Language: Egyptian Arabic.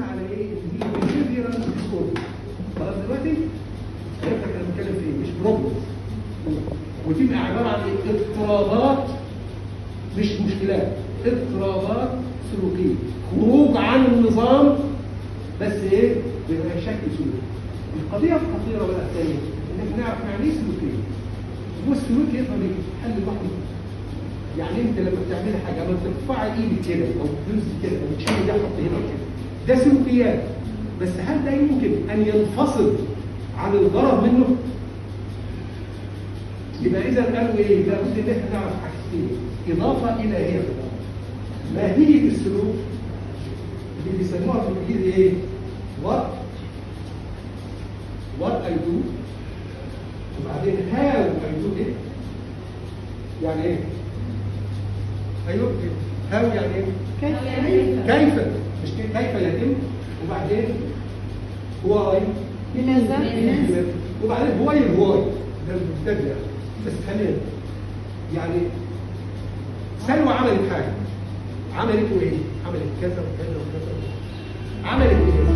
على ايه؟ ان هي behavioral disorder خلاص دلوقتي؟ عرفت احنا بنتكلم في ايه؟ مش بروبلم وتبقى عباره عن ايه؟ اضطرابات مش مشكلات اضطرابات سلوكيه خروج عن النظام بس ايه؟ بيبقى شكل سلوكي القضيه الخطيره بقى الثانيه ان احنا نعرف يعني ايه سلوكيه هو السلوك يقدر يتحل لوحده يعني انت لما بتعمل حاجه لما ترفع ايدك كده او تدوس كده او تشيل ده حط هنا كده ده سلوكيات بس هل ده يمكن ان ينفصل عن الغرض منه؟ يبقى اذا قالوا ايه؟ لابد ان احنا نعرف حاجتين اضافه الى هي ماهيه السلوك اللي بيسموها في الانجليزي ايه؟ وات وات اي دو وبعدين هاو اي دو ايه؟ يعني ايه؟ ايوه هاو يعني ايه؟ كيف مش كيف كيف يتم وبعدين واي لماذا؟ وبعدين هواي الهواي ده المبتدئ بس خلينا يعني سلوى عملت حاجه عملت ايه؟ عملت كذا وكذا وكذا عملت ايه؟